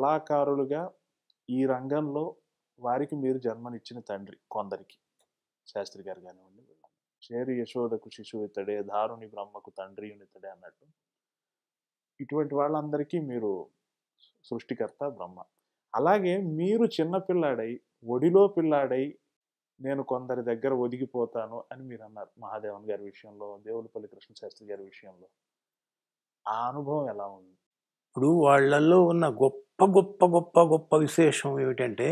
కళాకారులుగా ఈ రంగంలో వారికి మీరు జన్మనిచ్చిన తండ్రి కొందరికి శాస్త్రి గారు కానివ్వండి వీళ్ళందరూ. చేరి యశోదకు శిశువు ఇతడే దారుని బ్రహ్మకు తండ్రి ఇతడే అన్నట్టు ఇటువంటి వాళ్ళందరికీ మీరు సృష్టికర్త బ్రహ్మ అలాగే మీరు చిన్న పిల్లాడై ఒడిలో పిల్లాడై నేను కొందరి దగ్గర ఒదిగిపోతాను అని మీరు అన్నారు మహాదేవన్ గారి విషయంలో దేవులపల్లి కృష్ణ శాస్త్రి గారి విషయంలో ఆ అనుభవం ఎలా ఉంది ఇప్పుడు వాళ్ళల్లో ఉన్న గొప్ప గొప్ప గొప్ప గొప్ప విశేషం ఏమిటంటే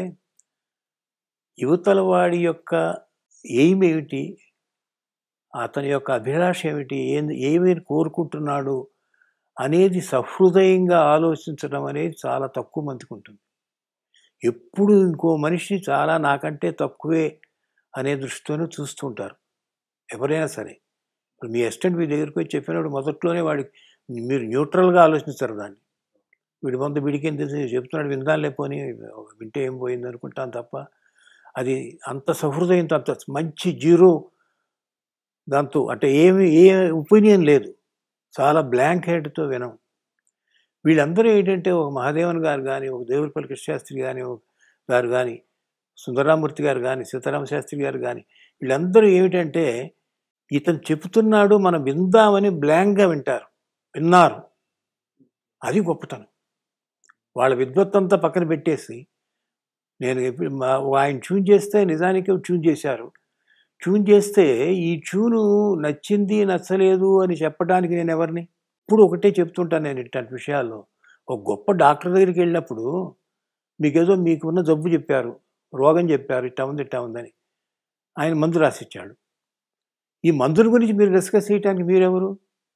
యువతల వాడి యొక్క ఎయిమ్ ఏమిటి అతని యొక్క అభిలాష ఏమిటి ఏం ఏమి కోరుకుంటున్నాడు అనేది సహృదయంగా ఆలోచించడం అనేది చాలా తక్కువ మందికి ఉంటుంది ఎప్పుడు ఇంకో మనిషి చాలా నాకంటే తక్కువే అనే దృష్టితోనే చూస్తుంటారు ఎవరైనా సరే ఇప్పుడు మీ అసిస్టెంట్ మీ దగ్గరికి వచ్చి చెప్పినప్పుడు మొదట్లోనే వాడికి మీరు న్యూట్రల్గా ఆలోచించారు దాన్ని వీడి మందు వీడికి ఏం తెలిసి చెప్తున్నాడు విందాలే పోని వింటే ఏం పోయింది అనుకుంటాను తప్ప అది అంత సహృదయంతో అంత మంచి జీరో దాంతో అంటే ఏమి ఏ ఒపీనియన్ లేదు చాలా బ్లాంక్ హెడ్తో వినం వీళ్ళందరూ ఏంటంటే ఒక మహాదేవన్ గారు కానీ ఒక దేవులపల్లి కృష్ణశాస్త్రి కానీ ఒక గారు కానీ సుందరామూర్తి గారు కానీ సీతారామ శాస్త్రి గారు కానీ వీళ్ళందరూ ఏమిటంటే ఇతను చెబుతున్నాడు మనం విందామని బ్లాంక్గా వింటారు విన్నారు అది గొప్పతనం వాళ్ళ విద్వత్తంతా పక్కన పెట్టేసి నేను ఎప్పుడు మా- ఆయన ట్యూన్ చేస్తే నిజానికి ట్యూన్ చేశారు ట్యూన్ చేస్తే ఈ ట్యూను నచ్చింది నచ్చలేదు అని చెప్పడానికి నేను ఎవరిని ఇప్పుడు ఒకటే చెప్తుంటాను నేను ఇట్లాంటి విషయాల్లో ఒక గొప్ప డాక్టర్ దగ్గరికి వెళ్ళినప్పుడు మీకేదో మీకున్న జబ్బు చెప్పారు రోగం చెప్పారు ఇట్టా ఉంది ఇట్టా ఉందని ఆయన మందు రాసిచ్చాడు ఈ మందుల గురించి మీరు డిస్కస్ చేయడానికి మీరెవరు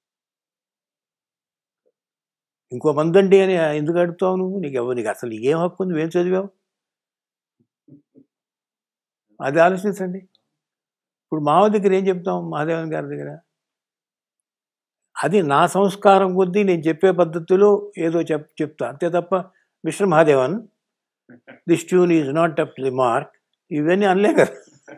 ఇంకో మందండి అని ఎందుకు అడుగుతావు నువ్వు నీకు ఎవరు నీకు అసలు ఏం హక్కు ఉంది ఏం చదివావు అది ఆలోచించండి ఇప్పుడు మావ దగ్గర ఏం చెప్తాం మహాదేవన్ గారి దగ్గర అది నా సంస్కారం కొద్దీ నేను చెప్పే పద్ధతిలో ఏదో చెప్ చెప్తా అంతే తప్ప mister Mahadevan this tune is not up the mark ఇవన్నీ అనలే కదా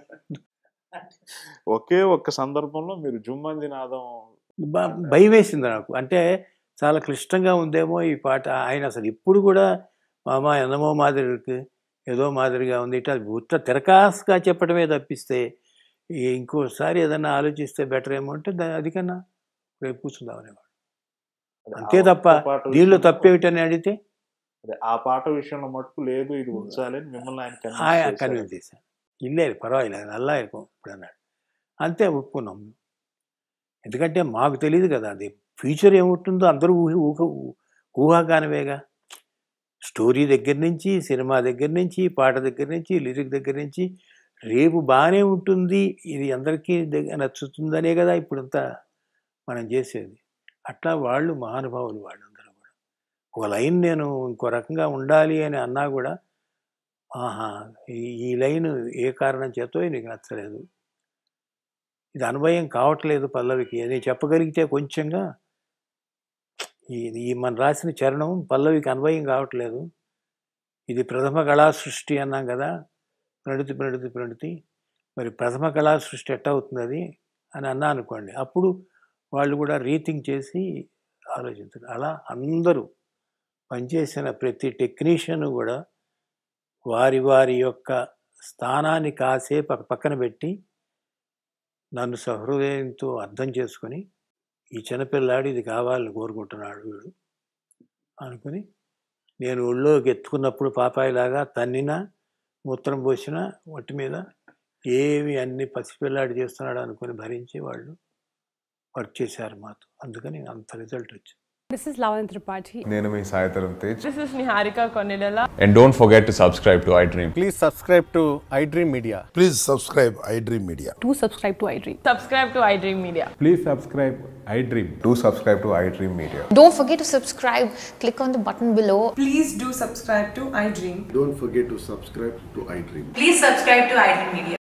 ఒకే ఒక్క సందర్భంలో మీరు జుమ్మంది నాదం బ- భయం వేసింది నాకు అంటే చాలా క్లిష్టంగా ఉందేమో ఈ పాట ఆయన అసలు ఇప్పుడు కూడా మామ ఎన్నమో మాదిరికి ఏదో మాదిరిగా ఉంది ఇట్లా ఉత్త తిరకాసుగా చెప్పడమే తప్పిస్తే ఈ ఇంకోసారి ఏదన్నా ఆలోచిస్తే బెటర్ ఏమో అంటే దా- అది కన్నా రేపు కూర్చుందామనేవాడు అంతే ఆ తప్ప ఒక్క పాట దీనిలో విషయంలో- తప్పేమిటని అడిగితే అదే, ఆ పాట విషయంలో మటుకు లేదు ఇది ఉంచాలని మిమ్మల్ని ఆయన convince ఆయన చేశారు. కన్విన్స్ చేశాను ఇల్లే పర్వాలేదు నల్లా ఇరుకో ఇప్పుడు అన్నాడు అంతే ఒప్పుకున్నాం ఎందుకంటే మాకు తెలియదు కదా అది ఫ్యూచర్ ఏముంటుందో అందరూ ఊహ ఊహ ఊహాగానమేగా స్టోరీ దగ్గర నుంచి సినిమా దగ్గర నుంచి పాట దగ్గర నుంచి లిరిక్ దగ్గర నుంచి రేపు బాగానే ఉంటుంది ఇది అందరికీ దగ్గ- నచ్చుతుందనే కదా ఇప్పుడంతా మనం చేసేది అట్లా వాళ్ళు మహానుభావులు వాళ్ళందరూ కూడా ఒక లైన్ నేను ఇంకో రకంగా ఉండాలి అని అన్నా కూడా ఆహా ఈ- ఈ లైన్ ఏ కారణం చేతో నీకు నచ్చలేదు ఇది అన్వయం కావట్లేదు పల్లవికి అని చెప్పగలిగితే కొంచెంగా ఈ ఈ మన రాసిన చరణం పల్లవికి అన్వయం కావట్లేదు ఇది ప్రథమ కళా సృష్టి అన్నాం కదా ప్రణితి ప్రణితి ప్రణితి మరి ప్రథమ కళా సృష్టి ఎట్ట అవుతుంది అది అని అన్నా అనుకోండి అప్పుడు వాళ్ళు కూడా రీథింక్ చేసి ఆలోచించారు అలా అందరూ పనిచేసిన ప్రతి టెక్నీషియన్ కూడా వారి వారి యొక్క స్థానాన్ని కాసేపు పక్క- పక్కన పెట్టి నన్ను సహృదయంతో అర్థం చేసుకొని ఈ చిన్నపిల్లాడు ఇది కావాలని కోరుకుంటున్నాడు వీడు అనుకుని నేను ఒళ్ళోకి ఎత్తుకున్నప్పుడు పాపాయిలాగా తన్నినా మూత్రం పోసిన ఒట్టి మీద ఏమి అన్ని పసిపిల్లాడు చేస్తున్నాడు అనుకుని భరించి వాళ్ళు వర్క్ చేశారు మాతో అందుకని అంత రిజల్ట్ వచ్చింది This is Lavan Tripathi. నేను మీ Sai Dharam Tej This is Niharika Konilala. And don't forget to subscribe to iDream Please subscribe to iDream Media. Please subscribe iDream Media. Do subscribe to iDream. Subscribe to iDream Media. Please subscribe iDream. To subscribe to iDream media Don't forget to subscribe. Click on the button below Please do subscribe to iDream. Don't forget to subscribe to iDream. Please subscribe to iDream Media.